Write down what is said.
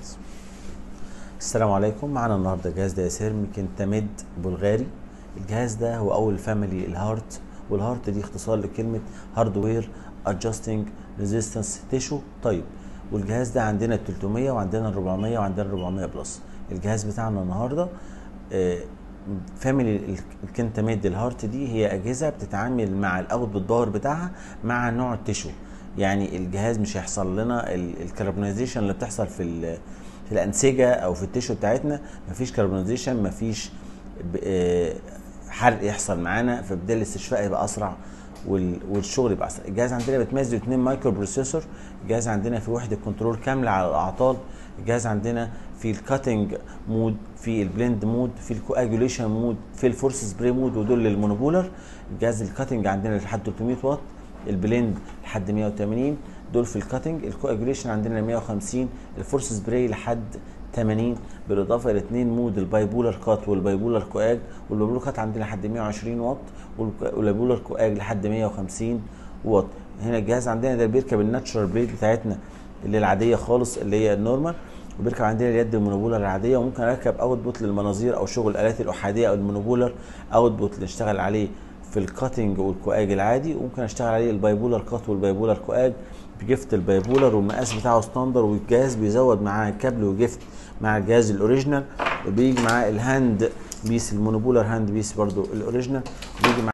جاهز السلام عليكم معنا النهارده جهاز دايسير ميكنتاميد بلغاري الجهاز ده هو اول فاميلي الهارت والهارت دي اختصار لكلمه هاردوير ادجستنج ريزيستنس تيشو طيب والجهاز ده عندنا 300 وعندنا 400 وعندنا 400 بلس الجهاز بتاعنا النهارده فاميلي الكنتاميد الهارت دي هي اجهزه بتتعامل مع الاوتبوت باور بتاعها مع نوع التيشو يعني الجهاز مش هيحصل لنا الكربونيزيشن اللي بتحصل في في الانسجه او في التيشو بتاعتنا مفيش كربونيزيشن مفيش حرق يحصل معانا فبالتالي الاستشفاء يبقى اسرع والشغل يبقى اسرع الجهاز عندنا بيتميز باثنين مايكرو بروسيسور الجهاز عندنا في وحده كنترول كامله على الاعطال الجهاز عندنا في الكاتنج مود في البلند مود في الكواجوليشن مود في الفورس سبراي مود ودول للمونوبولر الجهاز الكاتنج عندنا لحد 300 واط البلند لحد 180 دول في الكاتنج الكواجوليشن عندنا 150 الفورس سبراي لحد 80 بالاضافه الى اثنين مود البايبولر كات والبايبولر كواج والبايبولر كات عندنا لحد 120 واط والبايبولر كواج لحد 150 واط هنا الجهاز عندنا ده بيركب الناتشرال بليد بتاعتنا اللي العاديه خالص اللي هي النورمال وبيركب عندنا اليد المونوبولر العاديه وممكن اركب اوت بوت للمناظير او شغل الالات الاحاديه او المونوبولر اوت بوت اللي نشتغل عليه في الكاتنج والكواج العادي وممكن اشتغل عليه البايبولر كات والبايبولر كواج بجفت البايبولر والمقاس بتاعه ستاندر والجهاز بيزود معاه كابل وجفت مع الجهاز الاوريجينال وبيجي معاه الهاند بيس المونوبولر هاند بيس برضو الاوريجينال وبيجي